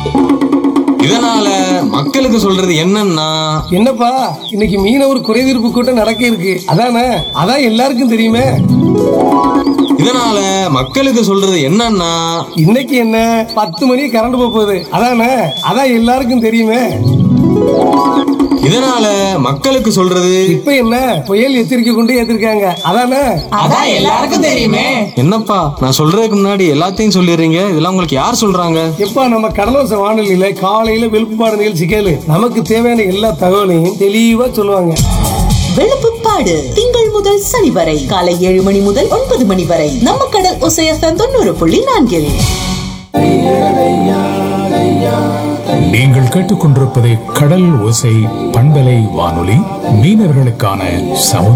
இதனால மக்களுக்கு சொல்றது என்னன்னா என்னப்பா இன்னைக்கு மீனவர் குறைதீர்ப்பு கூட்டம் நடக்க இருக்கு அதானே அதான் எல்லாருக்கும் தெரியுமே இதனால மக்களுக்கு சொல்றது என்னன்னா இன்னைக்கு என்ன பத்து மணி கரண்ட் போக போகுது அதானே அதான் எல்லாருக்கும் தெரியுமே இதனால மக்களுக்கு சொல்றது இப்ப என்ன புயல் எச்சரிக்கை கொண்டு ஏத்திருக்காங்க அதானே அதான் எல்லாருக்கும் தெரியுமே என்னப்பா நான் சொல்றதுக்கு முன்னாடி எல்லாத்தையும் சொல்லிடுறீங்க இதெல்லாம் உங்களுக்கு யார் சொல்றாங்க எப்பா நம்ம கடலோச வானொலியில காலையில வெளுப்பாடு நிகழ்ச்சி கேளு நமக்கு தேவையான எல்லா தகவலையும் தெளிவா சொல்லுவாங்க வெளுப்புப்பாடு திங்கள் முதல் சனி வரை காலை ஏழு மணி முதல் ஒன்பது மணி வரை நம்ம கடல் ஒசையத்தன் தொண்ணூறு புள்ளி நான்கில் நீங்கள் கேட்டுக்கொண்டிருப்பது கடல் ஓசை பண்பலை வானொலி மீனவர்களுக்கான சமுதாய